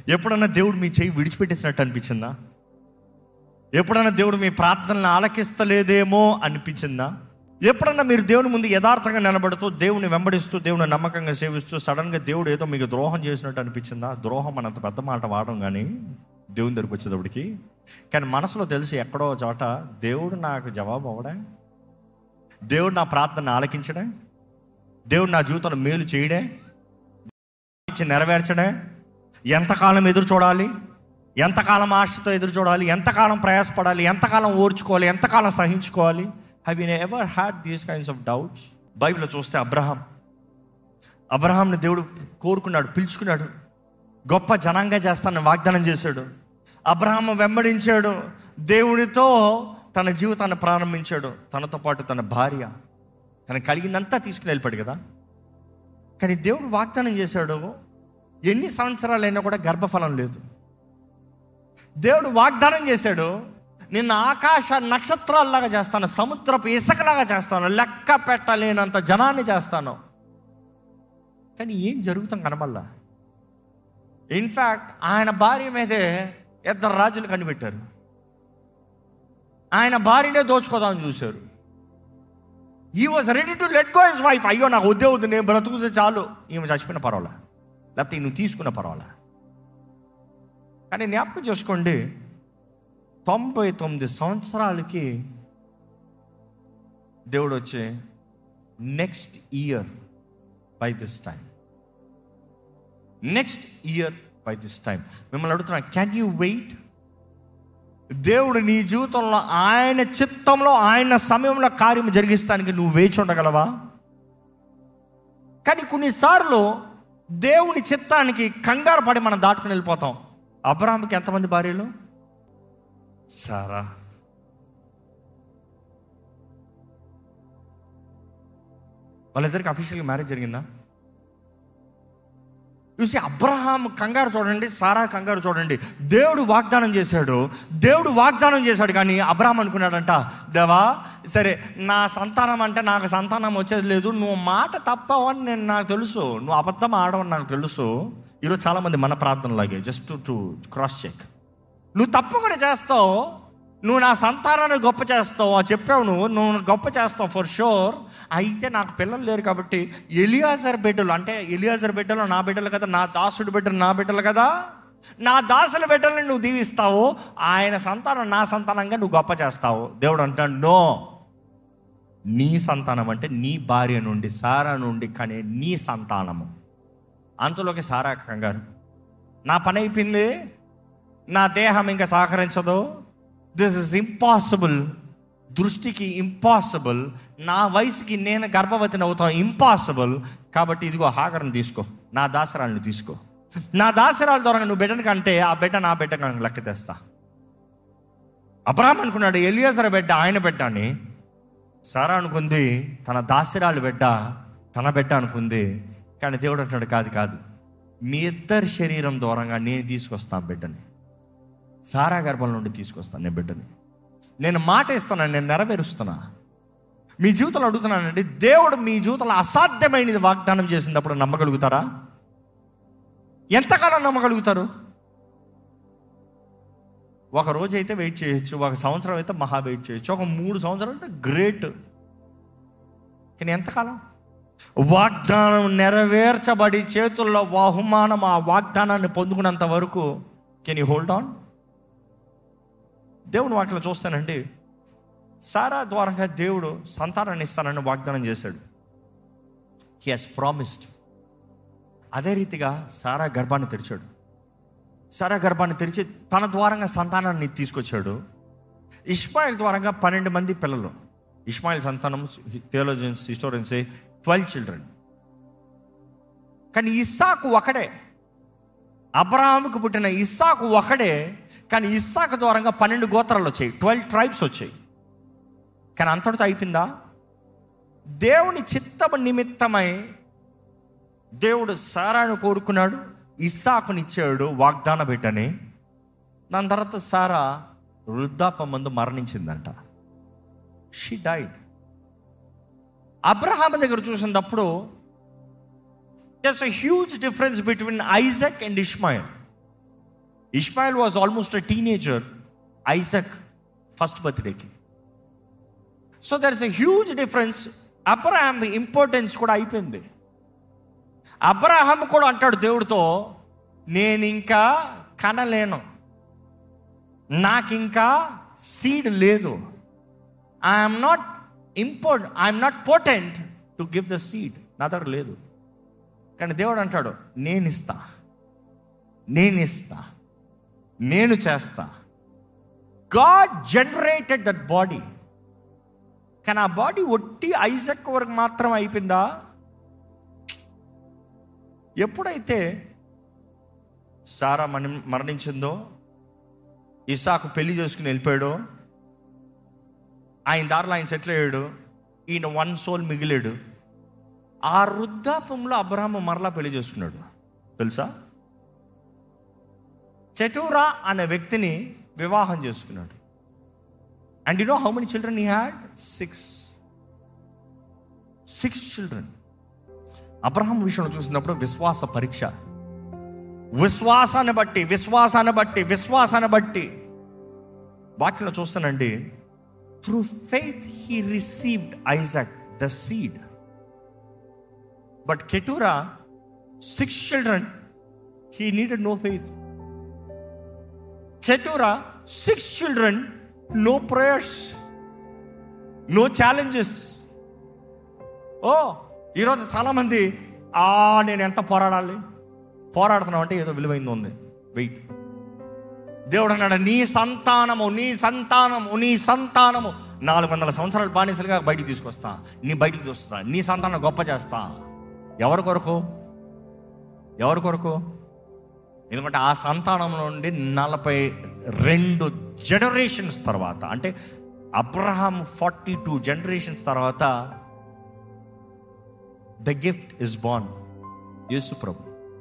ఎప్పుడన్నా దేవుడు మీ చేయి విడిచిపెట్టేసినట్టు అనిపించిందా ఎప్పుడన్నా దేవుడు మీ ప్రార్థనలు ఆలకిస్తలేదేమో అనిపించిందా ఎప్పుడన్నా మీరు దేవుని ముందు యథార్థంగా నిలబడుతూ దేవుని వెంబడిస్తూ దేవుని నమ్మకంగా సేవిస్తూ సడన్గా దేవుడు ఏదో మీకు ద్రోహం చేసినట్టు అనిపించిందా ద్రోహం అనంత పెద్ద మాట వాడడం కానీ దేవుని దగ్గరికి వచ్చేటప్పటికి కానీ మనసులో తెలిసి ఎక్కడో చోట దేవుడు నాకు జవాబు అవడే దేవుడు నా ప్రార్థన ఆలకించడే దేవుడు నా జీవితంలో మేలు చేయడే ఇచ్చి నెరవేర్చడే ఎంతకాలం ఎదురు చూడాలి ఎంతకాలం ఆశతో ఎదురు చూడాలి ఎంతకాలం ప్రయాసపడాలి ఎంతకాలం ఓర్చుకోవాలి ఎంతకాలం సహించుకోవాలి have you ever had these kinds of doubts బైబిల్లో చూస్తే అబ్రహాం అబ్రహాంని దేవుడు కోరుకున్నాడు పిలుచుకున్నాడు గొప్ప జనంగా చేస్తానని వాగ్దానం చేశాడు అబ్రహాం వెంబడించాడు దేవుడితో తన జీవితాన్ని ప్రారంభించాడు తనతో పాటు తన భార్య తనకు కలిగిందంతా తీసుకుని వెళ్ళిపోయాడు కదా కానీ దేవుడు వాగ్దానం చేశాడు ఎన్ని సంవత్సరాలైనా కూడా గర్భఫలం లేదు దేవుడు వాగ్దానం చేశాడు నిన్ను ఆకాశ నక్షత్రాల్లాగా చేస్తాను సముద్రపు ఇసుకలాగా చేస్తాను లెక్క పెట్టలేనంత జనాన్ని చేస్తాను కానీ ఏం జరుగుతాం కనబల్లా ఇన్ఫ్యాక్ట్ ఆయన భార్య మీదే ఇద్దరు రాజులు కనిపెట్టారు ఆయన భార్యనే దోచుకోదామని చూశారు he was ready to let go his wife అయ్యో నాకు వద్దే వద్దు నేను బ్రతుకుతే చాలు ఈమె చచ్చిపోయిన పర్వాలా లేకపోతే నువ్వు తీసుకున్న పర్వాలా కానీ జ్ఞాపకం చేసుకోండి తొంభై తొమ్మిది సంవత్సరాలకి దేవుడు వచ్చే next year by this time next year by this time మిమ్మల్ని అడుగుతున్నా క్యాన్ యూ వెయిట్ దేవుడు నీ జీవితంలో ఆయన చిత్తంలో ఆయన సమయంలో కార్యం జరిగిస్తానికి నువ్వు వేచి ఉండగలవా కానీ కొన్నిసార్లు దేవుని చిత్తానికి కంగారు పడి మనం దాటుకుని వెళ్ళిపోతాం అబ్రాహాంకి ఎంతమంది భార్యలు సారా వాళ్ళిద్దరికి అఫీషియల్గా మ్యారేజ్ జరిగిందా చూసి అబ్రహాం కంగారు చూడండి సారా కంగారు చూడండి దేవుడు వాగ్దానం చేశాడు దేవుడు వాగ్దానం చేశాడు కానీ అబ్రహాం అనుకున్నాడంట దేవా సరే నా సంతానం అంటే నాకు సంతానం వచ్చేది లేదు నువ్వు మాట తప్పవని నేను నాకు తెలుసు నువ్వు అబద్ధం ఆడవని నాకు తెలుసు ఈరోజు చాలామంది మన ప్రార్థనలాగే జస్ట్ టు క్రాస్ చెక్ నువ్వు తప్పకుండా చేస్తావు నువ్వు నా సంతానాన్ని గొప్ప చేస్తావు అది చెప్పావు నువ్వు నువ్వు గొప్ప చేస్తావు ఫర్ షూర్ అయితే నాకు పిల్లలు లేరు కాబట్టి ఎలియాజర్ బిడ్డలు అంటే ఎలియాజర్ బిడ్డలు నా బిడ్డలు కదా నా దాసుడి బిడ్డలు నా బిడ్డలు కదా నా దాసుల బిడ్డల్ని నువ్వు దీవిస్తావు ఆయన సంతానం నా సంతానంగా నువ్వు గొప్ప చేస్తావు దేవుడు అంటాడు నో నీ సంతానం అంటే నీ భార్య నుండి సారా నుండి కానీ నీ సంతానము అంతలోకి సారా కంగారు నా పని అయిపోయింది నా దేహం ఇంకా సహకరించదు దిస్ ఇస్ ఇంపాసిబుల్ దృష్టికి ఇంపాసిబుల్ నా వయసుకి నేను గర్భవతిని అవుతాం ఇంపాసిబుల్ కాబట్టి ఇదిగో హాగరను తీసుకో నా దాసరాలను తీసుకో నా దాసరాల ద్వారా నువ్వు బిడ్డని కంటే ఆ బిడ్డ నా బిడ్డ కనుక లెక్క తెస్తా అబ్రాహ్మ అనుకున్నాడు ఎలియాసర బిడ్డ ఆయన బిడ్డ అని సారా అనుకుంది తన దాసిరాలు బిడ్డ తన బిడ్డ అనుకుంది కానీ దేవుడు అంటున్నాడు కాదు కాదు మీ ఇద్దరి శరీరం దూరంగా నేను తీసుకొస్తాను బిడ్డని సారా గర్భం నుండి తీసుకొస్తాను నేను బిడ్డని నేను మాట ఇస్తాను నేను నెరవేరుస్తున్నా మీ జీవితంలో అడుగుతున్నానండి దేవుడు మీ జీవితంలో అసాధ్యమైనది వాగ్దానం చేసినప్పుడు నమ్మగలుగుతారా ఎంతకాలం నమ్మగలుగుతారు ఒక రోజు అయితే వెయిట్ చేయొచ్చు ఒక సంవత్సరం అయితే మహా వెయిట్ చేయొచ్చు ఒక మూడు సంవత్సరాలు అంటే గ్రేట్ కానీ ఎంతకాలం వాగ్దానం నెరవేర్చబడి చేతుల్లో బహుమానం ఆ వాగ్దానాన్ని పొందుకున్నంత వరకు కెన్ యూ హోల్డ్ ఆన్ దేవుని వాక్యం చూస్తానండి సారా ద్వారంగా దేవుడు సంతానాన్ని ఇస్తానని వాగ్దానం చేశాడు హీ హాస్ ప్రామిస్డ్ అదే రీతిగా సారా గర్భాన్ని తెరిచాడు సారా గర్భాన్ని తెరిచి తన ద్వారంగా సంతానాన్ని తీసుకొచ్చాడు ఇస్మాయిల్ ద్వారంగా పన్నెండు మంది పిల్లలు ఇస్మాయిల్ సంతానం థియోలజన్స్ హిస్టోరియన్స్ ట్వెల్వ్ చిల్డ్రన్ కానీ ఇస్సాకు ఒకడే అబ్రహాముకు పుట్టిన ఇస్సాకు ఒకడే కానీ ఇస్సాకు ద్వారంగా పన్నెండు గోత్రాలు వచ్చాయి ట్వెల్వ్ ట్రైబ్స్ వచ్చాయి కానీ అంతటితో అయిపోయిందా దేవుని చిత్తము నిమిత్తమై దేవుడు సారాను కోరుకున్నాడు ఇస్సాకునిచ్చాడు వాగ్దాన బిడ్డని దాని తర్వాత సారా వృద్ధాపం మందు మరణించిందంట షీ డైడ్ అబ్రహాం దగ్గర చూసినప్పుడు thus a huge difference between Isaac and Ishmael Ishmael was almost a teenager Isaac first బర్త్డేకి so there is a huge difference Abraham importance కూడా అయిపోయింది అబ్రహాం కూడా అంటాడు దేవుడితో నేను ఇంకా కనలేను నాకింకా సీడ్ లేదు I'm not impart I'm not potent to give the seed నా దగ్గర లేదు కానీ దేవుడు అంటాడు నేను ఇస్తా నేను ఇస్తా నేను చేస్తా గాడ్ జనరేటెడ్ దట్ బాడీ కానీ ఆ బాడీ ఒట్టి ఐజక్ వరకు మాత్రం అయిపోయిందా ఎప్పుడైతే సారా మరణి మరణించిందో ఇసాకు పెళ్లి చేసుకుని వెళ్ళిపోయాడో ఆయన దారిలో ఆయన సెటిల్ అయ్యాడు ఈయన వన్ సోల్ మిగిలాడు ఆ వృద్ధాపంలో అబ్రహాము మరలా పెళ్లి చేసుకున్నాడు తెలుసా కెటూరా అనే వ్యక్తిని వివాహం చేసుకున్నాడు and you know how many children he had six six children Abraham విషయంలో చూసినప్పుడు విశ్వాస పరీక్ష విశ్వాసాన్ని బట్టి విశ్వాసాన్ని బట్టి విశ్వాసాన్ని బట్టి వాక్యంలో చూస్తానండి through faith he received Isaac the seed but Keturah six children he needed no faith Keturah six children no prayers no challenges oh ఈరోజు చాలామంది ఆ నేను ఎంత పోరాడాలి పోరాడుతున్నావు అంటే ఏదో విలువైంది ఉంది వెయిట్ దేవుడు అన్నాడు నీ సంతానము నీ సంతానము నీ సంతానము నాలుగు వందల సంవత్సరాలు బానిసలుగా బయటికి తీసుకొస్తా నీ బయటికి చూస్తా నీ సంతానం గొప్ప చేస్తా ఎవరి కొరకు ఎవరి కొరకు ఎందుకంటే ఆ సంతానం నుండి నలభై రెండు జనరేషన్స్ తర్వాత అంటే అబ్రహాం ఫార్టీ టూ జనరేషన్స్ తర్వాత ద గిఫ్ట్ ఇస్ బాన్ యేసు ప్రభు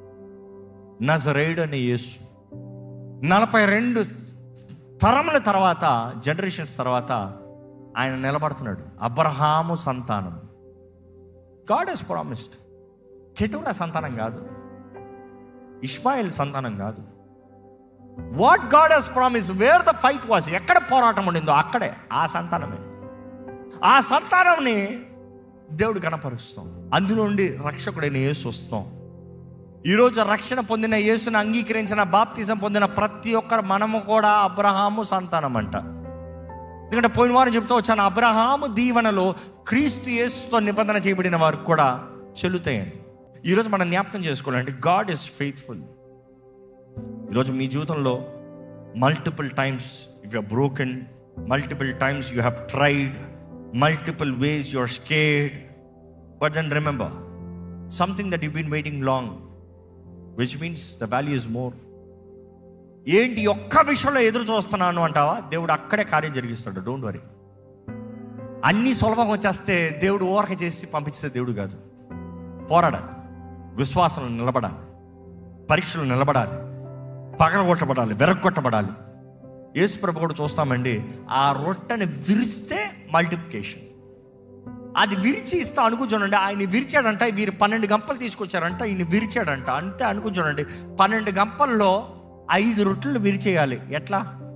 నజరేయుడు అనే యేసు నలభై రెండు తరముల తర్వాత జనరేషన్స్ తర్వాత ఆయన నిలబడుతున్నాడు అబ్రహాము సంతానం గాడ్ ఇస్ ప్రామిస్డ్ కెటూరా సంతానం కాదు ఇష్మాయిల్ సంతానం కాదు what God has promise where the fight was ఎక్కడ పోరాటం ఉండిందో అక్కడే ఆ సంతానమే ఆ సంతానంని దేవుడు కనపరుస్తాం అందులోండి రక్షకుడైన యేసు వస్తాం ఈరోజు రక్షణ పొందిన యేసును అంగీకరించిన బాప్తిజం పొందిన ప్రతి ఒక్కరు మనము కూడా అబ్రహాము సంతానం అంట ఎందుకంటే పోయిన వారం చెప్తూ వచ్చాను అబ్రహాము దీవెనలో క్రీస్తు యేసుతో నిబంధన చేయబడిన వారు కూడా చెల్లుతాయని ఈరోజు మనం జ్ఞాపకం చేసుకోవాలంటే గాడ్ ఇస్ ఫెయిత్ఫుల్ ఈరోజు మీ జీవితంలో multiple times if you broken multiple times you have tried multiple ways you are scared but then remember something that you been waiting long which means the value is more ఏంటి ఒక్క విషయంలో ఎదురు చూస్తున్నాను అంటావా దేవుడు అక్కడే కార్యం జరిగిస్తాడు డోంట్ వరీ అన్నీ సులభంగా వచ్చేస్తే దేవుడు ఓరక చేసి పంపించే దేవుడు కాదు పోరాడాలి విశ్వాసంలో నిలబడాలి పరీక్షలు నిలబడాలి పగలగొట్టబడాలి వెరగొట్టబడాలి యేసు ప్రభు కూడా చూస్తామండి ఆ రొట్టెని విరిస్తే మల్టిప్లికేషన్ అది విరిచి ఇస్తా అనుకుంటానండి ఆయన విరిచాడంట వీరు పన్నెండు గంపలు తీసుకొచ్చారంట ఈయన విరిచాడంట అంతే అనుకుంటానండి పన్నెండు గంపల్లో ఐదు రొట్టెలు విరిచేయాలి ఎట్లా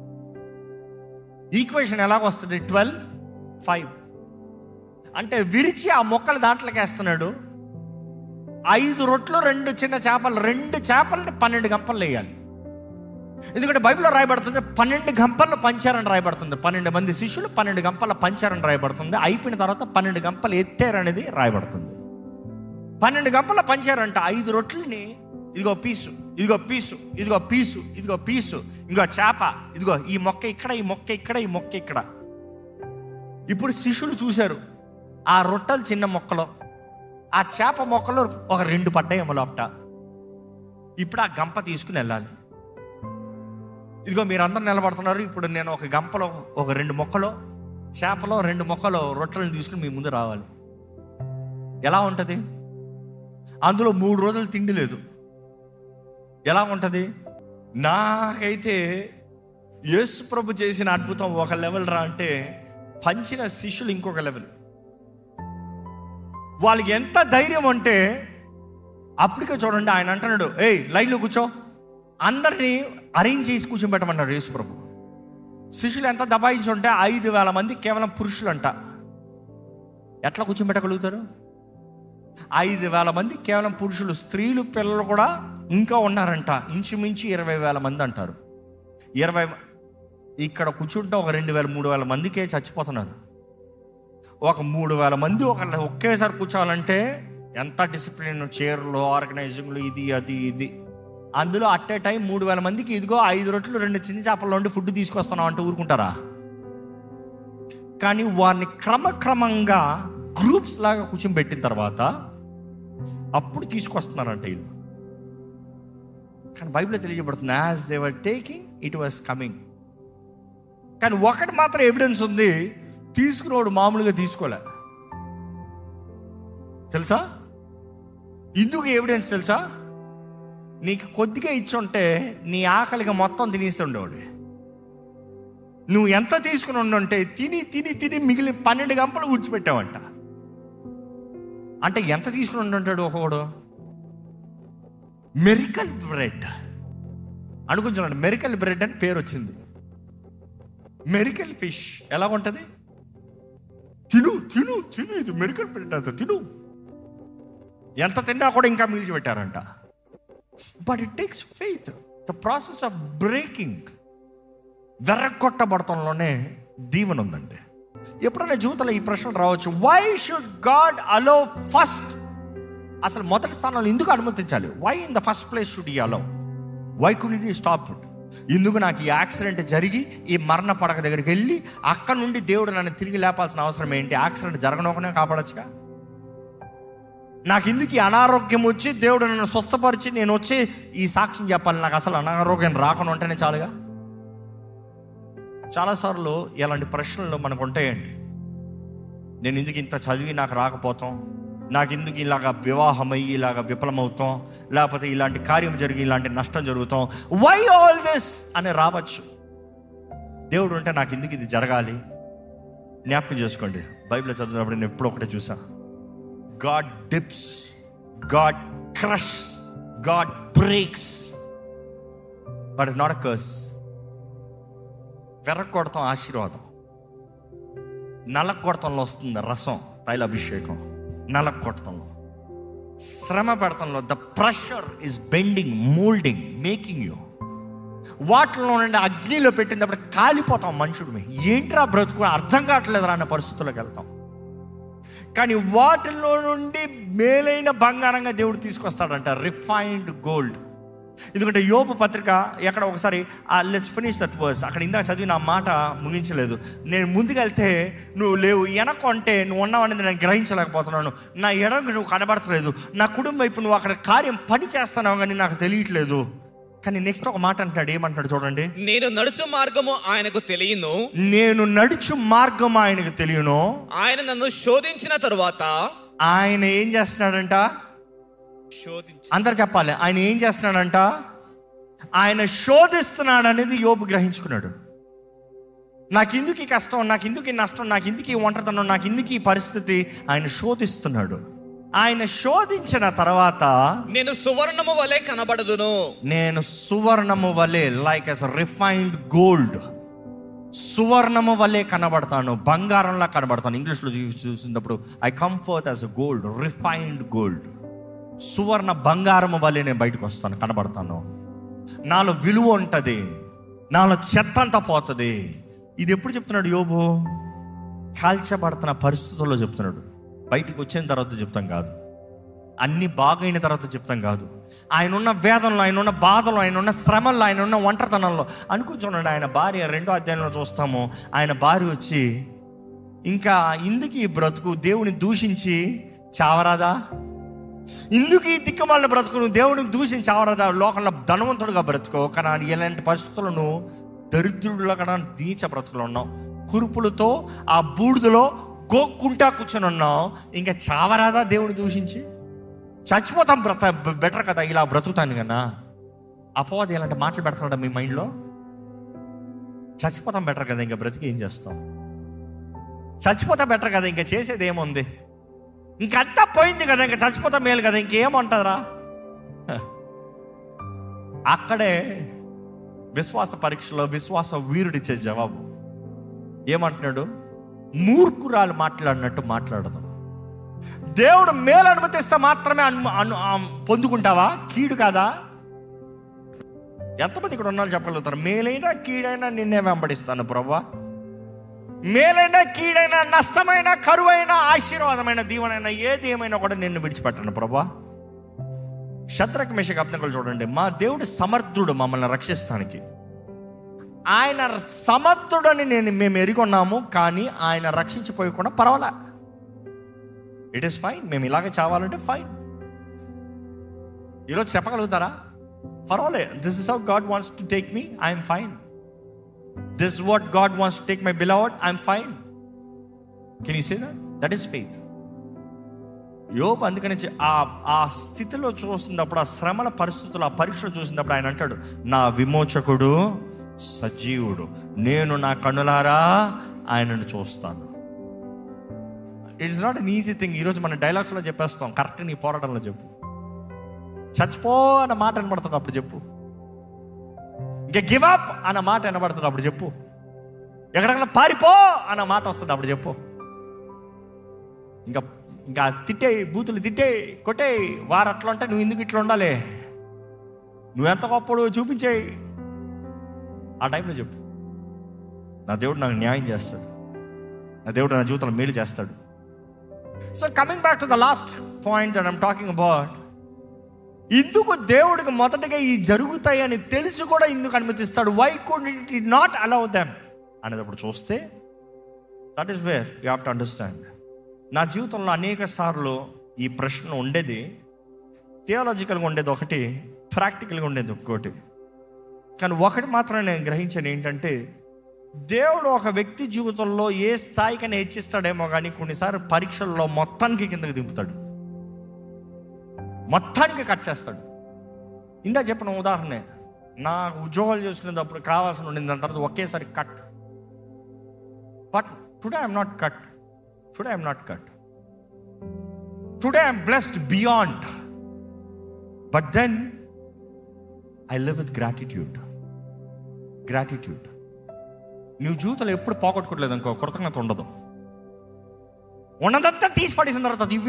ఈక్వేషన్ ఎలాగ వస్తుంది ట్వెల్వ్ ఫైవ్ అంటే విరిచి ఆ మొక్కలు దాంట్లోకి వేస్తున్నాడు ఐదు రొట్లు రెండు చిన్న చేపలు రెండు చేపలని పన్నెండు గంపలు వేయాలి ఎందుకంటే బైబిల్లో రాయబడుతుంది పన్నెండు గంపలు పంచారని రాయబడుతుంది పన్నెండు మంది శిష్యులు పన్నెండు గంపల పంచారని రాయబడుతుంది అయిపోయిన తర్వాత పన్నెండు గంపలు ఎత్తారనేది రాయబడుతుంది పన్నెండు గంపల పంచారంట ఐదు రొట్లని ఇదిగో పీసు ఇదిగో పీసు ఇదిగో పీసు ఇదిగో పీసు ఇదిగో చేప ఇదిగో ఈ మొక్క ఇక్కడ ఈ మొక్క ఇక్కడ ఈ మొక్క ఇక్కడ ఇప్పుడు శిష్యులు చూశారు ఆ రొట్టెలు చిన్న మొక్కలో ఆ చేప మొక్కలో ఒక రెండు పడ్డాయేమో లోపట ఇప్పుడు ఆ గంప తీసుకుని వెళ్ళాలి ఇదిగో మీరందరూ నిలబడుతున్నారు ఇప్పుడు నేను ఒక గంపలో ఒక రెండు మొక్కలో చేపలో రెండు మొక్కలో రొట్టెలను తీసుకుని మీ ముందు రావాలి ఎలా ఉంటుంది అందులో మూడు రోజులు తిండి లేదు ఎలా ఉంటుంది నాకైతే యేసు ప్రభు చేసిన అద్భుతం ఒక లెవెల్ రా అంటే పంచిన శిష్యులు ఇంకొక లెవెల్ వాళ్ళకి ఎంత ధైర్యం అంటే అప్పటికే చూడండి ఆయన అంటున్నాడు ఏయ్ లైన్లో కూర్చో అందరినీ అరేంజ్ చేసి కూర్చోబెట్టమన్నారు యేసు ప్రభు శిష్యులు ఎంత దబాయించి ఉంటే ఐదు వేల మంది కేవలం పురుషులు అంట ఎట్లా కూర్చోబెట్టగలుగుతారు ఐదు వేల మంది కేవలం పురుషులు స్త్రీలు పిల్లలు కూడా ఇంకా ఉన్నారంట ఇంచుమించు ఇరవై వేల మంది అంటారు ఇరవై ఇక్కడ కూర్చుంటే ఒక రెండు వేల మూడు వేల మందికే చచ్చిపోతున్నారు ఒక మూడు వేల మంది ఒక ఒకేసారి కూర్చోవాలంటే ఎంత డిసిప్లిన్ చైర్లు ఆర్గనైజింగ్లు ఇది అది ఇది అందులో అట్ ఏ టైం మూడు వేల మందికి ఇదిగో ఐదు రొట్టెలు రెండు చిన్న చేపల నుండి ఫుడ్ తీసుకొస్తున్నాం అంటే ఊరుకుంటారా కానీ వారిని క్రమక్రమంగా గ్రూప్స్ లాగా కూర్చోబెట్టిన తర్వాత అప్పుడు తీసుకొస్తున్నారంట వీళ్ళు కానీ బైబిల్ తెలియజేయబడుతుంది as they were taking it was coming కానీ ఒకటి మాత్రం ఎవిడెన్స్ ఉంది తీసుకున్నవాడు మామూలుగా తీసుకోలే తెలుసా ఇందుకు ఎవిడెన్స్ తెలుసా నీకు కొద్దిగా ఇచ్చుంటే నీ ఆకలిగా మొత్తం తినేస్తుండేవాడు నువ్వు ఎంత తీసుకుని ఉండుంటే తిని తిని తిని మిగిలిన పన్నెండు గంపలు ఊడ్చిపెట్టావంట అంటే ఎంత తీసుకుని ఉండుంటాడు ఒకడు మెరికల్ బ్రెడ్ అనుకుంటున్నాడు మెరికల్ బ్రెడ్ అని పేరు వచ్చింది మెరికల్ ఫిష్ ఎలా ఉంటుంది తిను తిను తిను ఇది మెరికల్ బ్రెడ్ అంత తిను ఎంత తిన్నా కూడా ఇంకా మిగిల్చి పెట్టారంట but it takes faith the process of breaking వెర్రకొట్టబడతంలోనే దీవెన ఉందండి ఎప్పుడైనా జీవితంలో ఈ ప్రశ్న రావచ్చు why should God allow first అసలు మొదటి స్థానంలో ఎందుకు అనుమతించాలి why in the first place should he allow why could it stop it ఎందుకు నాకు ఈ యాక్సిడెంట్ జరిగి ఈ మరణ పడక దగ్గరికి వెళ్ళి అక్కడ నుండి దేవుడు నన్ను తిరిగి లేపాల్సిన అవసరం ఏంటి యాక్సిడెంట్ జరగనోకనే కాపాడచ్చుగా నాకు ఎందుకు ఈ అనారోగ్యం వచ్చి దేవుడు నన్ను స్వస్థపరిచి నేను వచ్చి ఈ సాక్ష్యం చెప్పాలి నాకు అసలు అనారోగ్యం రాకుండా ఉంటేనే చాలుగా చాలాసార్లు ఇలాంటి ప్రశ్నలు మనకు ఉంటాయండి నేను ఎందుకు ఇంత చదివి నాకు రాకపోతాం నాకు ఎందుకు ఇలాగ వివాహమయ్యి ఇలాగ విఫలమవుతాం లేకపోతే ఇలాంటి కార్యం జరిగి ఇలాంటి నష్టం జరుగుతాం వై ఆల్ దిస్ అని రావచ్చు దేవుడు ఉంటే నాకు ఎందుకు ఇది జరగాలి జ్ఞాపకం చేసుకోండి బైబిల్ చదివినప్పుడు నేను ఎప్పుడు ఒకటే చూసా God dips God crush God breaks but is not a curse వెర్రకొడతాం ఆశీర్వాదం నలకొడతంలో వస్తుంది రసం తైలాభిషేకం నలకొడతంలో శ్రమ పెడతంలో the pressure is bending molding making you వాటిలో నుండి అగ్నిలో పెట్టినప్పుడు కాలిపోతాం మనుషుడు ఏంట్రా బ్రతుకు అర్థం కావట్లేదు అన్న పరిస్థితుల్లోకి వెళ్తాం కానీ వాటిలో నుండి మేలైన బంగారంగా దేవుడు తీసుకొస్తాడంట రిఫైన్డ్ గోల్డ్ ఎందుకంటే యోపు పత్రిక ఎక్కడ ఒకసారి లెట్స్ ఫినిష్ దట్ వర్స్ అక్కడ ఇందాక చదివిన ఆ మాట ముగించలేదు నేను ముందుకెళ్తే నువ్వు లేవు వెనక అంటే నువ్వు ఉన్నావనేది నేను గ్రహించలేకపోతున్నాను నా ఎడకు నువ్వు కనబడతలేదు నా కుటుంబం వైపు నువ్వు అక్కడ కార్యం పని చేస్తున్నావు కానీ నాకు తెలియట్లేదు కానీ నెక్స్ట్ ఒక మాట అంటున్నాడు ఏమంటున్నాడు చూడండి నేను నడుచు మార్గము ఆయనకు తెలియను నేను నడుచు మార్గం ఆయనకు తెలియను ఆయన నన్ను శోధించిన తరువాత ఆయన ఏం చేస్తున్నాడంట శోధించి అందరు చెప్పాలి ఆయన ఏం చేస్తున్నాడంట ఆయన శోధిస్తున్నాడు అనేది యోబు గ్రహించుకున్నాడు నాకు ఇందుకు ఈ కష్టం నాకు ఇందుకు ఈ నష్టం నాకు ఇందుకు ఈ ఒంటరితనం నాకు ఇందుకు ఈ పరిస్థితి ఆయన శోధిస్తున్నాడు ఆయన శోధించిన తర్వాత నేను సువర్ణము వలె కనబడదును నేను సువర్ణము వలె లైక్ ఎస్ రిఫైన్డ్ గోల్డ్ సువర్ణము వలె కనబడతాను బంగారంలా కనబడతాను ఇంగ్లీష్లో చూ- చూసినప్పుడు I comfort as gold refined gold సువర్ణ బంగారము వలె నేను బయటకు వస్తాను కనబడతాను నాలో విలువ ఉంటుంది నాలో చెత్త అంతా పోతుంది ఇది ఎప్పుడు చెప్తున్నాడు యోబు కాల్చబడుతున్న పరిస్థితుల్లో చెప్తున్నాడు బయటికి వచ్చిన తర్వాత చెప్తాం కాదు అన్ని బాగైన తర్వాత చెప్తాం కాదు ఆయన ఉన్న వేదనలో ఆయన ఉన్న బాధలో ఆయన ఉన్న శ్రమల్లో ఆయన ఉన్న ఒంటరితనంలో అనుకుంటున్నాడు ఆయన భార్య రెండో అధ్యాయంలో చూస్తాము ఆయన భార్య వచ్చి ఇంకా ఇందుకు ఈ బ్రతుకు దేవుని దూషించి చావరాదా ఇందుకు ఈ దిక్కుమాలిన బ్రతుకు నువ్వు దేవుడిని దూషించి చావరాదా లోకంలో ధనవంతుడుగా బ్రతుకో కానీ ఇలాంటి పరిస్థితులను దరిద్రుడిలో కన్నా నీచ బ్రతుకులు ఉన్నావు కురుపులతో ఆ బూడిదలో గోక్కుంటా కూర్చొని ఉన్నావు ఇంకా చావరాదా దేవుని దూషించి చచ్చిపోతాం బ్రత బెటర్ కదా ఇలా బ్రతుకుతాను కన్నా అపవాది ఇలాంటి మాటలు పెడుతున్నాడా మీ మైండ్లో చచ్చిపోతాం బెటర్ కదా ఇంకా బ్రతికి ఏం చేస్తాం చచ్చిపోతా బెటర్ కదా ఇంకా చేసేది ఏముంది ఇంకంతా పోయింది కదా ఇంకా చచ్చిపోతా మేలు కదా ఇంకేమంటారా అక్కడే విశ్వాస పరీక్షలో విశ్వాస వీరుడిచ్చే జవాబు ఏమంటున్నాడు మూర్ఖురాలు మాట్లాడినట్టు మాట్లాడదు దేవుడు మేలు అనుమతిస్తే మాత్రమే అను అను- ఆ పొందుకుంటావా కీడు కాదా ఎంతమంది ఇక్కడ ఉన్నారు చెప్పగలుగుతారు మేలైనా కీడైనా నిన్నే వెంబడిస్తాను ప్రభా మేలైనా కీడైనా నష్టమైన కరువైన ఆశీర్వాదమైన దీవెనైనా ఏది ఏమైనా కూడా నిన్ను విడిచిపెట్టను ప్రభా శత్రక్ మేషక అప్నకులు చూడండి మా దేవుడు సమర్థుడు మమ్మల్ని రక్షిస్తానికి ఆయన సమర్థుడని నేను మేము ఎరిగొన్నాము కానీ ఆయన రక్షించిపోయకుండా పర్వాలే ఇట్ ఈస్ ఫైన్ మేము ఇలాగ చావాలంటే ఫైన్ ఈరోజు చెప్పగలుగుతారా పర్వాలే this is how God wants to take me I'm fine this what God wants to take my beloved I'm fine can you say that that is faith యోబు అందుకని ఆ ఆ స్థితిలో చూసినప్పుడు ఆ శ్రమల పరిస్థితులు ఆ పరీక్షలు చూసినప్పుడు ఆయన అంటాడు నా విమోచకుడు సజీవుడు నేను నా కన్నులారా ఆయనను చూస్తాను it is not an easy thing ఈరోజు మన డైలాగ్స్లో చెప్పేస్తాం కరెక్ట్ నీ పోరాటంలో చెప్పు చచ్చిపో అన్న మాట వినబడుతుంది అప్పుడు చెప్పు ఇంకా గివ్ అప్ అన్న మాట వినబడుతుంది అప్పుడు చెప్పు ఎక్కడికైనా పారిపో అన్న మాట వస్తుంది అప్పుడు చెప్పు ఇంకా ఇంకా తిట్టే బూతులు తిట్టే కొట్టే వారు అట్లా అంటే నువ్వు ఎందుకు ఇట్లా ఉండాలి నువ్వు ఎంత గొప్పడు చూపించేయి ఆ టైంలో చెప్పు నా దేవుడు నాకు న్యాయం చేస్తాడు నా దేవుడు నా జీవితంలో మేలు చేస్తాడు so coming back to the last point and I'm talking about ఇందుకు దేవుడికి మొదటగా ఈ జరుగుతాయి అని తెలిసి కూడా ఇందుకు అనుమతిస్తాడు why could it not allow them అనేటప్పుడు చూస్తే that is where you have to understand నా జీవితంలో అనేక సార్లు ఈ ప్రశ్న ఉండేది థియాలజికల్గా ఉండేది ఒకటి ప్రాక్టికల్గా ఉండేది ఇంకోటి కానీ ఒకటి మాత్రం నేను గ్రహించాను ఏంటంటే దేవుడు ఒక వ్యక్తి జీవితంలో ఏ స్థాయికైనా హెచ్చిస్తాడేమో కానీ కొన్నిసార్లు పరీక్షల్లో మొత్తానికి కిందకి దింపుతాడు మొత్తానికి కట్ చేస్తాడు ఇందా చెప్పిన ఉదాహరణ నా ఉద్యోగాలు చేసుకునేటప్పుడు కావాల్సిన ఉండింది దాని తర్వాత ఒకేసారి cut but today I'm not cut today I'm not cut today I'm blessed beyond but then I live with gratitude gratitude నువ్వు జీవితంలో ఎప్పుడు పోగొట్టుకోవట్లేదు అనుకో కృతజ్ఞత ఉండదు ఉన్నదంతా తీసి పడేసిన తర్వాత ఇవి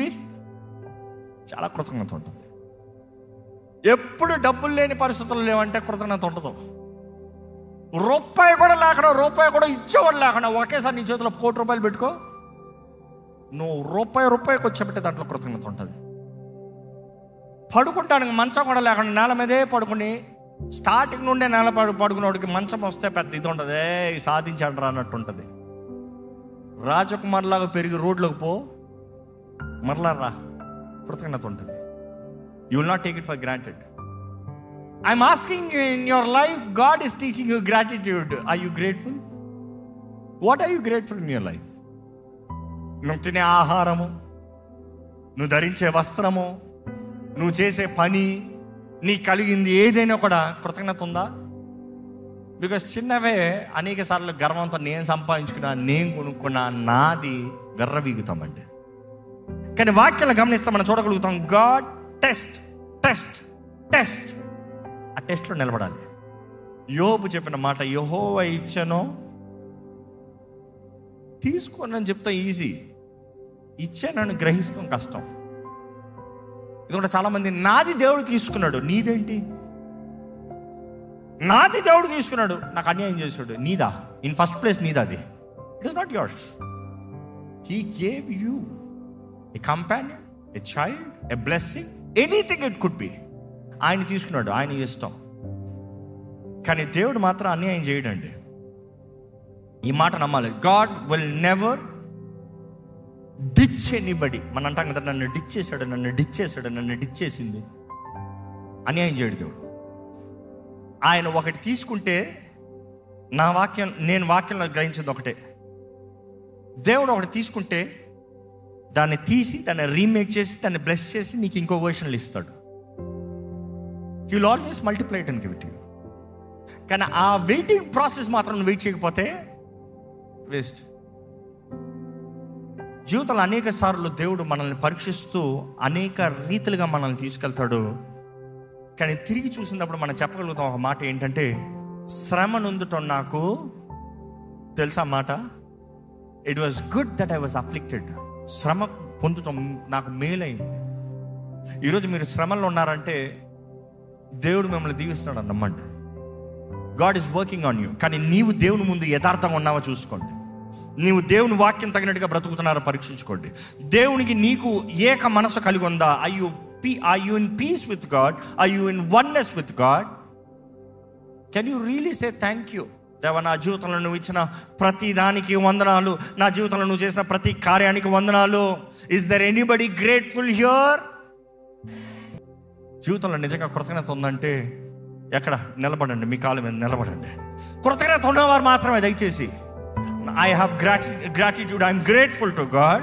చాలా కృతజ్ఞత ఉంటుంది ఎప్పుడు డబ్బులు లేని పరిస్థితులు లేవంటే కృతజ్ఞత ఉండదు రూపాయి కూడా లేకుండా రూపాయి కూడా ఇచ్చేవాడు లేకుండా ఒకేసారి నీ చేతిలో కోటి రూపాయలు పెట్టుకో నువ్వు రూపాయి రూపాయికి వచ్చేబట్టే దాంట్లో కృతజ్ఞత ఉంటుంది పడుకుంటానికి మంచం కూడా లేకుండా నేల మీదే పడుకుని స్టార్టింగ్ నుండే నేల పడు పడుకున్నోడికి మంచం వస్తే పెద్ద ఇది ఉంటుంది ఏ సాధించాడు రా అన్నట్టు ఉంటుంది రాజకుమార్ లాగా పెరిగి రోడ్లోకి పో మరలా రా కృతజ్ఞత ఉంటుంది you will not take it for granted I'm asking in your life God is teaching you gratitude I you grateful what are you grateful in your life నువ్వు తినే ఆహారము నువ్వు ధరించే వస్త్రము నువ్వు చేసే పని నీ కలిగింది ఏదైనా కూడా కృతజ్ఞత ఉందా బికాస్ చిన్నవే అనేక సార్లు గర్వంతో నేను సంపాదించుకున్నా నేను కొనుక్కున్నా నాది వెర్రవీగుతామండి కానీ వాక్యాలను గమనిస్తే మనం చూడగలుగుతాం గాడ్ టెస్ట్ టెస్ట్ టెస్ట్ ఆ టెస్ట్లో నిలబడాలి యోబు చెప్పిన మాట యహోవ ఇచ్చనో తీసుకోనని చెప్తా ఈజీ ఇచ్చానని గ్రహిస్తాం కష్టం ఇది కూడా చాలా మంది నాది దేవుడు తీసుకున్నాడు నీదేంటి నాది దేవుడు తీసుకున్నాడు నాకు అన్యాయం చేశాడు నీదా ఇన్ ఫస్ట్ ప్లేస్ నీదా అది it is not yours he gave you a companion a child a blessing anything it could be ఆయన తీసుకున్నాడు ఆయన ఇష్టం కానీ దేవుడు మాత్రం అన్యాయం చేయడండి ఈ మాట నమ్మాలి God will never ditch anybody మన అంటాం కదా నన్ను డిచ్ చేశాడు నన్ను డిచ్ చేశాడు నన్ను డిచ్ చేసింది అన్యాయం చేయడు దేవుడు ఆయన ఒకటి తీసుకుంటే నా వాక్యం నేను వాక్యంలో గ్రహించింది ఒకటే దేవుడు ఒకటి తీసుకుంటే దాన్ని తీసి దాన్ని రీమేక్ చేసి దాన్ని బ్లెస్ చేసి నీకు ఇంకో వర్షన్లు ఇస్తాడు you will always multiply it and give it కానీ ఆ వెయిటింగ్ ప్రాసెస్ మాత్రం నువ్వు వెయిట్ చేయకపోతే వేస్ట్ జీవితంలో అనేక సార్లు దేవుడు మనల్ని పరీక్షిస్తూ అనేక రీతిలుగా మనల్ని తీసుకెళ్తాడు కానీ తిరిగి చూసినప్పుడు మనం చెప్పగలుగుతాం ఒక మాట ఏంటంటే శ్రమ నొందుటం నాకు తెలుసా మాట it was good that I was afflicted శ్రమ పొందుతాం నాకు మేలైంది ఈరోజు మీరు శ్రమల్లో ఉన్నారంటే దేవుడు మిమ్మల్ని దీవిస్తున్నాడు నమ్మండి God is working on you కానీ నీవు దేవుని ముందు యథార్థంగా ఉన్నావో చూసుకోండి నీవు దేవుని వాక్యం తగినట్టుగా బ్రతుకుతున్నారో పరీక్షించుకోండి దేవునికి నీకు ఏక మనసు కలిగి ఉందా I you P I you in peace with God I you in oneness with God can you really say thank you దేవ నా జీవితంలో నువ్వు ఇచ్చిన ప్రతి దానికి వందనాలు నా జీవితంలో నువ్వు చేసిన ప్రతి కార్యానికి వందనాలు is there anybody grateful here జీవితంలో నిజంగా కృతజ్ఞత ఉందంటే ఎక్కడ నిలబడండి మీ కాళ్ళ మీద నిలబడండి కృతజ్ఞత ఉన్నవారు మాత్రమే దయచేసి I have grati gratitude I'm grateful to God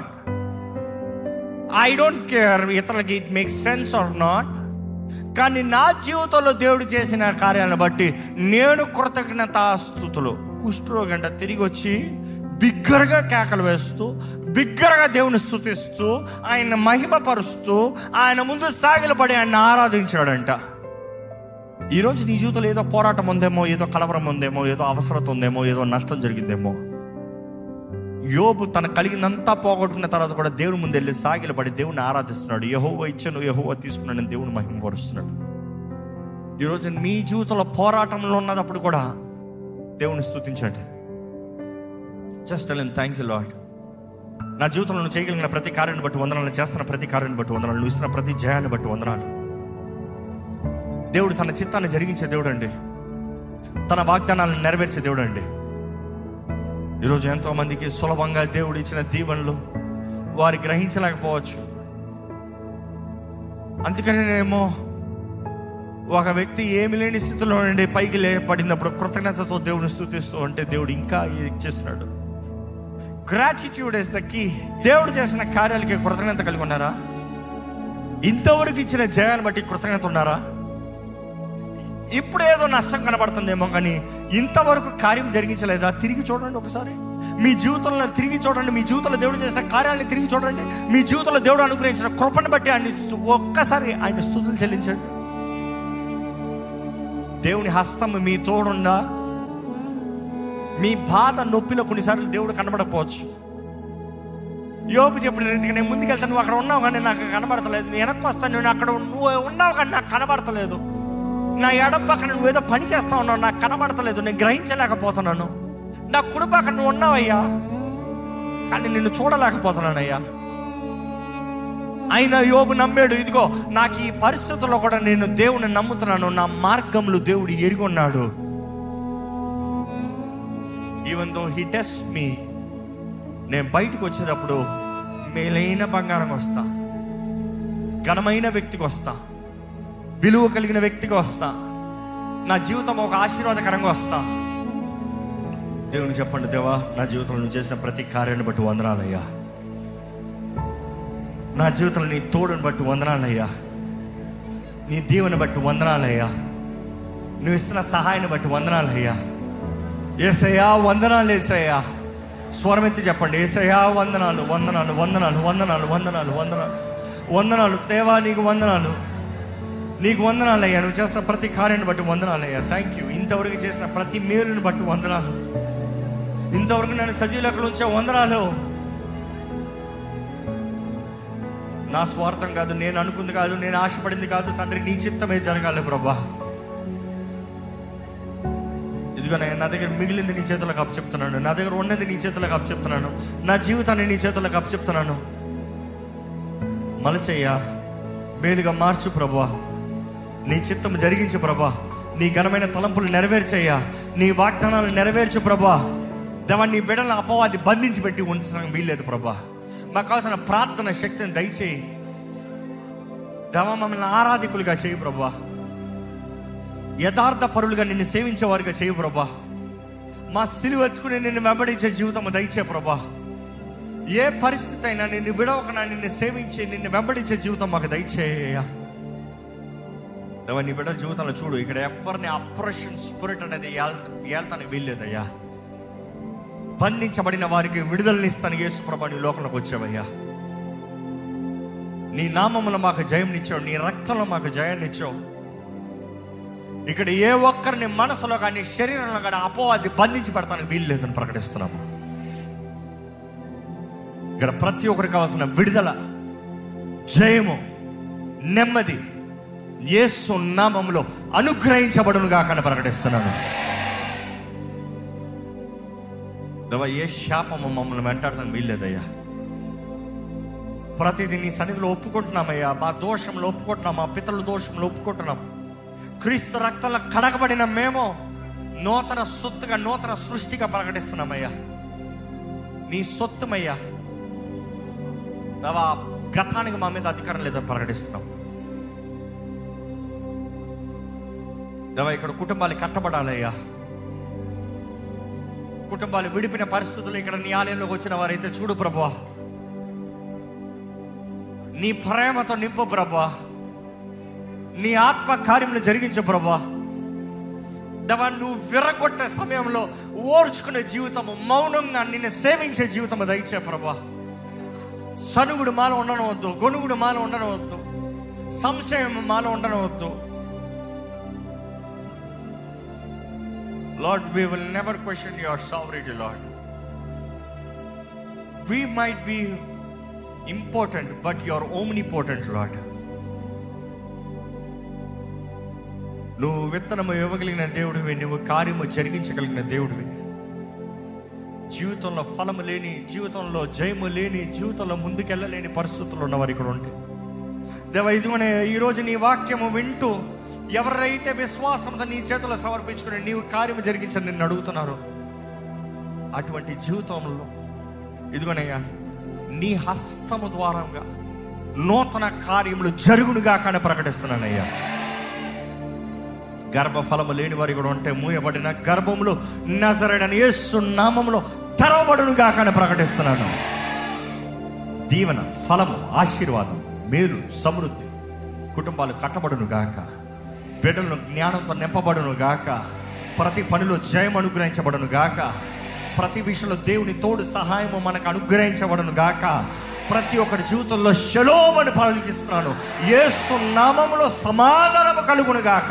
I don't care ఇతరులకి it make sense or not కానీ నా జీవితంలో దేవుడు చేసిన కార్యాలను బట్టి నేను కృతజ్ఞతాస్థుతులు కుష్ఠరోగంట తిరిగి వచ్చి బిగ్గరగా కేకలు వేస్తూ బిగ్గరగా దేవుని స్థుతిస్తూ ఆయన మహిమపరుస్తూ ఆయన ముందు సాగిలపడి ఆయన ఆరాధించాడంట ఈరోజు నీ జీవితంలో ఏదో పోరాటం ఉందేమో ఏదో కలవరం ఉందేమో ఏదో అవసరత ఉందేమో ఏదో నష్టం జరిగిందేమో యోబు తన కలిగినంతా పోగొట్టుకున్న తర్వాత కూడా దేవుని ముందు వెళ్ళి సాగిలపడి దేవుని ఆరాధిస్తున్నాడు యహోవ ఇచ్చను యహోవ తీసుకున్నాడు దేవుని మహిమపరుస్తున్నాడు ఈరోజు మీ జీవితంలో పోరాటంలో ఉన్నదప్పుడు కూడా దేవుని స్థుతించండి just Allen thank you Lord నా జీవితంలో నువ్వు చేయగలిగిన ప్రతి కార్యాన్ని బట్టి వందనాలు చేస్తున్న ప్రతి కార్యాన్ని బట్టి వందనాలు నువ్వు ఇస్తున్న ప్రతి జయాన్ని బట్టి వందనాలు దేవుడు తన చిత్తాన్ని జరిగించే దేవుడు అండి తన వాగ్దానాలను నెరవేర్చే దేవుడు అండి ఈరోజు ఎంతో మందికి సులభంగా దేవుడు ఇచ్చిన దీవెనలు వారు గ్రహించలేకపోవచ్చు అందుకనేమో ఒక వ్యక్తి ఏమి లేని స్థితిలో నుండి పైకి లే పడినప్పుడు కృతజ్ఞతతో దేవుని స్థుతిస్తూ ఉంటే దేవుడు ఇంకా ఇచ్చేస్తున్నాడు గ్రాటిట్యూడ్ ఇస్ ద కీ దేవుడు చేసిన కార్యాలకి కృతజ్ఞత కలిగి ఉన్నారా ఇంతవరకు ఇచ్చిన జయాన్ని బట్టి కృతజ్ఞత ఉన్నారా ఇప్పుడు ఏదో నష్టం కనబడుతుందేమో కానీ ఇంతవరకు కార్యం జరిగించలేదా తిరిగి చూడండి ఒకసారి మీ జీవితంలో తిరిగి చూడండి మీ జీవితంలో దేవుడు చేసిన కార్యాలను తిరిగి చూడండి మీ జీవితంలో దేవుడు అనుగ్రహించిన కృపను బట్టి ఆయన ఒక్కసారి ఆయన స్థుతులు చెల్లించండి దేవుని హస్తం మీ తోడుందా మీ బాధ నొప్పిలో కొన్నిసార్లు దేవుడు కనబడకపోవచ్చు యోపు చెప్పిన రీతిగా నేను ముందుకెళ్తాను నువ్వు అక్కడ ఉన్నావు కానీ నాకు కనబడతలేదు నేను వెనక్కి వస్తాను నేను అక్కడ నువ్వు ఉన్నావు కానీ నాకు కనబడతలేదు నా ఎడం పక్కన నువ్వు ఏదో పని చేస్తా ఉన్నావు నాకు కనబడతలేదు నేను గ్రహించలేకపోతున్నాను నా కుడి పక్కన నువ్వు ఉన్నావయ్యా కానీ నిన్ను చూడలేకపోతున్నానయ్యా అయినా యోబు నమ్మాడు ఇదిగో నాకు ఈ పరిస్థితుల్లో కూడా నేను దేవుని నమ్ముతున్నాను నా మార్గంలో దేవుడు ఎరిగి ఉన్నాడు even though he test me నేను బయటకు వచ్చేటప్పుడు మేలైన బంగారం వస్తా ఘనమైన వ్యక్తికి వస్తా విలువ కలిగిన వ్యక్తిగా వస్తా నా జీవితం ఒక ఆశీర్వాదకరంగా వస్తా దేవుని చెప్పండి దేవా నా జీవితంలో నువ్వు చేసిన ప్రతి కార్యాన్ని బట్టి వందనాలయ్యా నా జీవితంలో నీ తోడుని బట్టి వందనాలయ్యా నీ దీవెని బట్టి వందనాలయ్యా నువ్వు ఇస్తున్న సహాయాన్ని బట్టి వందనాలయ్యా ఏసయ్యా వందనాలు ఏసయ్యా స్వరం ఎత్తి చెప్పండి ఏసయ్యా వందనాలు వందనాలు వందనాలు వందనాలు వందనాలు వందనాలు వందనాలు దేవా నీకు వందనాలు నీకు వందనాలయ్యా నువ్వు చేస్తున్న ప్రతి కార్యాన్ని బట్టి వందనాలయ్యా థ్యాంక్ యూ ఇంతవరకు చేసిన ప్రతి మేలుని బట్టి వందనాలు ఇంతవరకు నన్ను సజీవులకు ఉంచే వందనాలు నా స్వార్థం కాదు నేను అనుకుంది కాదు నేను ఆశపడింది కాదు తండ్రి నీ చిత్తమే జరగాలి ప్రభా ఇదిగో నేను నా దగ్గర మిగిలింది నీ చేతులకు అప్పచెప్తున్నాను నా దగ్గర ఉన్నది నీ చేతులకు అప్పచెప్తున్నాను నా జీవితాన్ని నీ చేతులకు అప్పచెప్తున్నాను మలచయ్యా మేలుగా మార్చు ప్రభా నీ చిత్తం జరిగించు ప్రభా నీ ఘనమైన తలంపులు నెరవేర్చయ్యా నీ వాగ్దానాలు నెరవేర్చు ప్రభా దేవా నీ బిడ్డలను అపవాది బంధించి పెట్టి ఉంచడానికి వీల్లేదు ప్రభా మాకు కావాల్సిన ప్రార్థన శక్తిని దయచేయి దేవా మమ్మల్ని ఆరాధికులుగా చేయి ప్రభా యథార్థ పరులుగా నిన్ను సేవించే వారిగా చేయి ప్రభా మా సిలువ ఎత్తుకుని నిన్ను వెంబడించే జీవితం దయచే ప్రభా ఏ పరిస్థితి అయినా నిన్ను విడవకనా నిన్ను సేవించి నిన్ను వెంబడించే జీవితం మాకు దయచేయ నీ బిడ్డ జీవితంలో చూడు ఇక్కడ ఎవరిని అప్రెషన్ స్పిరిట్ అనేది ఏళ్తానికి వీల్లేదయ్యా బంధించబడిన వారికి విడుదలనిస్తాను యేసు ప్రభా నీ లోకంలోకి వచ్చావయ్యా నీ నామములో మాకు జయంనిచ్చావు నీ రక్తంలో మాకు జయాన్నిచ్చావు ఇక్కడ ఏ ఒక్కరిని మనసులో కానీ శరీరంలో కానీ అపోవాది బంధించి పెడతానికి వీలు లేదని ప్రకటిస్తున్నాము ఇక్కడ ప్రతి ఒక్కరికి కావాల్సిన విడుదల జయము నెమ్మది యేసు నామములో అనుగ్రహించబడును కాకని ప్రకటిస్తున్నాను దేవా ఏ శాపము మమ్మల్ని వెంటాడతానికి వీల్లేదయ్యా ప్రతిదీ నీ సన్నిధిలో ఒప్పుకుంటున్నామయ్యా మా దోషంలో ఒప్పుకుంటున్నాం మా పితరుల దోషంలో ఒప్పుకుంటున్నాం క్రీస్తు రక్తంలో కడగబడిన మేము నూతన సొత్తుగా నూతన సృష్టిగా ప్రకటిస్తున్నామయ్యా నీ సొత్తుమయ్యా దేవా గతానికి మా మీద అధికారం లేదని ప్రకటిస్తున్నాం దేవా ఇక్కడ కుటుంబాలు కట్టబడాలయ్యా కుటుంబాలు విడిపిన పరిస్థితులు ఇక్కడ నీ ఆలయంలోకి వచ్చిన వారైతే చూడు ప్రభా నీ ప్రేమతో నింపు ప్రభా నీ ఆత్మ కార్యములు జరిగించు ప్రభా దవా నువ్వు విరగొట్టే సమయంలో ఓర్చుకునే జీవితము మౌనంగా నిన్ను సేవించే జీవితము దయచే ప్రభా సనుగుడు మాల ఉండనవద్దు గొనుగుడు మాల ఉండనవద్దు సంశయం మాల ఉండనవద్దు Lord we will never question your sovereignty Lord we might be important but your omnipotent Lord నువ్వు విత్తనము ఇవ్వగలిగిన దేవుడివి నువ్వు కార్యము జరిగించగలిగిన దేవుడివి జీవితంలో ఫలము లేని జీవితంలో జయము లేని జీవితంలో ముందుకెళ్ళలేని పరిస్థితులు ఉన్నవారు ఇక్కడ ఉంటే దేవ ఇదిగోనే ఈరోజు నీ వాక్యము వింటూ ఎవరైతే విశ్వాసంతో నీ చేతుల్లో సమర్పించుకుని నీవు కార్యము జరిగించని నిన్ను అడుగుతున్నారు అటువంటి జీవితంలో ఇదిగోనయ్యా నీ హస్తము ద్వారంగా నూతన కార్యములు జరుగునుగా కానీ ప్రకటిస్తున్నానయ్యా గర్భఫలము లేని వారి కూడా ఉంటే మూయబడిన గర్భములు నజరడని యేసు నామములో తెరవబడునుగా కానీ ప్రకటిస్తున్నాను దీవెన ఫలము ఆశీర్వాదం మేలు సమృద్ధి కుటుంబాలు కట్టబడును గాక బిడ్డలను జ్ఞానంతో నింపబడును గాక ప్రతి పనిలో జయం అనుగ్రహించబడును గాక ప్రతి విషయంలో దేవుని తోడు సహాయము మనకు అనుగ్రహించబడును గాక ప్రతి ఒక్కరి జీవితంలో శలోమని పలికిస్తున్నాను యేసు నామములో సమాధానము కలుగును గాక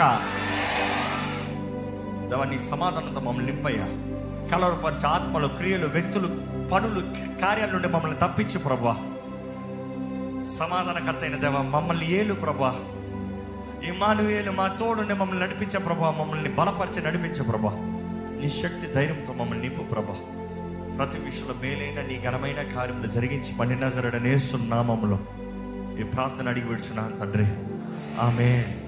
దేవా నీ సమాధానంతో మమ్మల్ని నింపయ్యా కలవరపరిచే ఆత్మలు క్రియలు వ్యక్తులు పనులు కార్యాల నుండి మమ్మల్ని తప్పించు ప్రభా సమాధానకర్త అయిన దేవ మమ్మల్ని ఏలు ప్రభా ఇమానుయేలు మా తోడుండి మమ్మల్ని నడిపించే ప్రభా మమ్మల్ని బలపరిచి నడిపించే ప్రభా నీ శక్తి ధైర్యంతో మమ్మల్ని నింపు ప్రభా ప్రతి విషయంలో మేలైన నీ ఘనమైన కార్యములు జరిగించి పండిన జరడనేస్తున్నామములో ఈ ప్రార్థన అడిగి విడుచున్నాను తండ్రి ఆమె